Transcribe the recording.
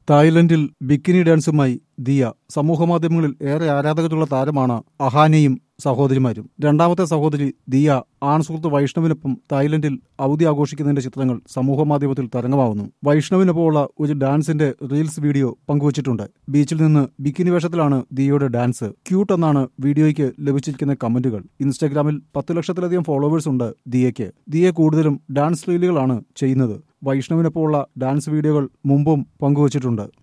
തായ്ലൻഡിൽ bikini ഡാൻസുമായി Diya സമൂഹമാധ്യമങ്ങളിൽ ഏറെ ആരാധകരുള്ള താരമാണ് അഹാനയും സഹോദരിമാരും രണ്ടാമത്തെ സഹോദരി ദിയ ആൺസുഹൃത്ത് വൈഷ്ണവിനൊപ്പം തായ്ലൻഡിൽ അവധി ആഘോഷിക്കുന്നതിന്റെ ചിത്രങ്ങൾ സമൂഹമാധ്യമത്തിൽ തരംഗമാവുന്നു വൈഷ്ണവിനൊപ്പമുള്ള ഒരു ഡാൻസിന്റെ റീൽസ് വീഡിയോ പങ്കുവച്ചിട്ടുണ്ട് ബീച്ചിൽ നിന്ന് ബിക്കിനി വേഷത്തിലാണ് ദിയയുടെ ഡാൻസ് ക്യൂട്ട് എന്നാണ് വീഡിയോയ്ക്ക് ലഭിച്ചിരിക്കുന്ന കമന്റുകൾ ഇൻസ്റ്റാഗ്രാമിൽ പത്ത് ലക്ഷത്തിലധികം ഫോളോവേഴ്സ് ഉണ്ട് ദിയയ്ക്ക് ദിയ കൂടുതലും ഡാൻസ് റീലുകളാണ് ചെയ്യുന്നത് വൈഷ്ണവിനൊപ്പമുള്ള ഡാൻസ് വീഡിയോകൾ മുമ്പും പങ്കുവച്ചിട്ടുണ്ട്